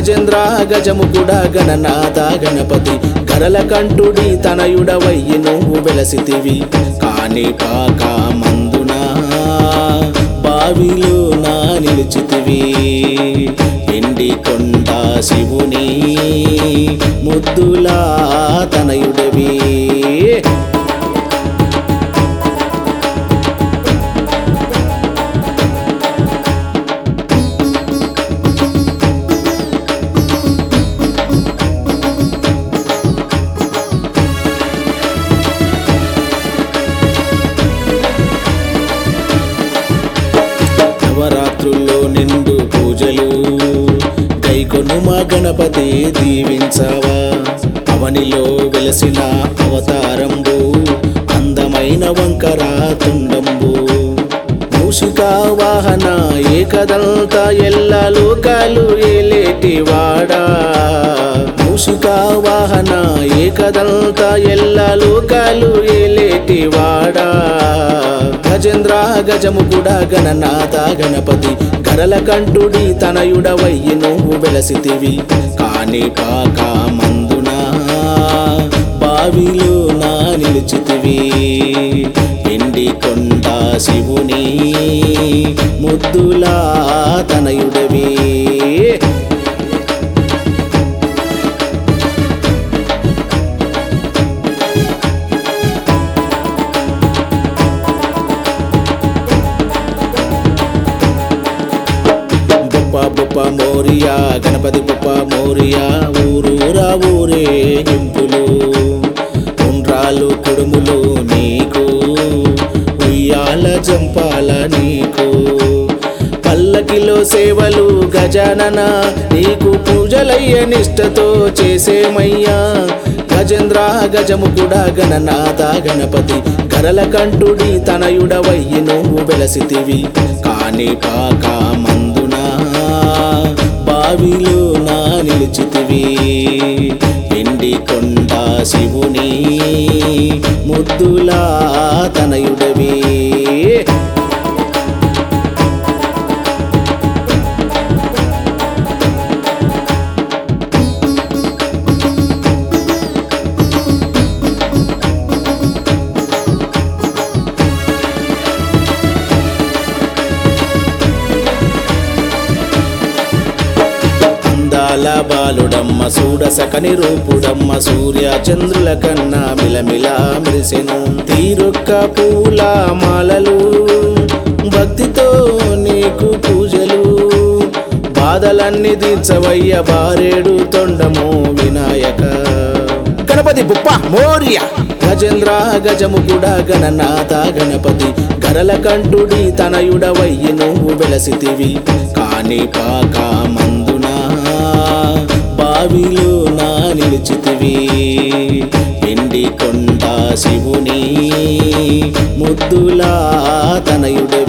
గజేంద్ర గజము కూడా గణనాథ గణపతి గరల కంఠుడి తనయుడవయ్యి నువ్వు వెలసితివి కాని పాక మందున బావిలో నా నిలిచితివి ఎండి కొండ శివుని ముద్దులా తనయుడవి నవరాత్రుల్లో నిండు పూజలు గైకొను మా గణపతి దీవించవా అవనిలో వెలసిన అవతారంబు అందమైన వంకర తుండంబు మూషిక వాహన ఏకదంత ఎల్ల లోకాలు ఏలేటి వాడా మూషిక వాహన ఏకదంత ఎల్ల లోకాలు ఏలేటి వాడా గజేంద్ర గజము కూడా గణనాథ గణపతి గరల కంఠుడి తనయుడవయ్యి నువ్వు వెలసితివి కాని పాక మందున బావిలో నా నిలిచితివి ఎండి కొండ శివుని ముద్దులా తనయుడవి బొప్ప బొప్ప మోరియా గణపతి బొప్ప మోరియా ఊరూరా ఊరే గింపులు ఉండ్రాలు కుడుములు నీకు ఉయ్యాల జంపాల నీకు పల్లకిలో సేవలు గజానన నీకు పూజలయ్య నిష్టతో చేసేమయ్యా గజేంద్ర గజము కూడా గణనాథ గణపతి గరల కంఠుడి తనయుడవయ్యి నువ్వు వెలసితివి కాని పాక మందున బావిలో నా నిలిచితివి ఎండి కొండ శివుని ముద్దులా తనయుడవి అందాల బాలుడమ్మ సూడ సకని రూపుడమ్మ సూర్య చంద్రుల కన్నా మిలమిల మెరిసెను తీరొక్క పూల మాలలు భక్తితో నీకు పూజలు బాధలన్నీ తీర్చవయ్య బారేడు తొండము వినాయక గణపతి బుప్ప మోర్య గజేంద్ర గజము కూడా గణనాథ గణపతి గరల కంఠుడి తనయుడవయ్యి నువ్వు వెలసితివి కాని పాక మందున బావిలో నా నిలిచితివి ఎండి కొండ శివుని ముద్దులా తనయుడవి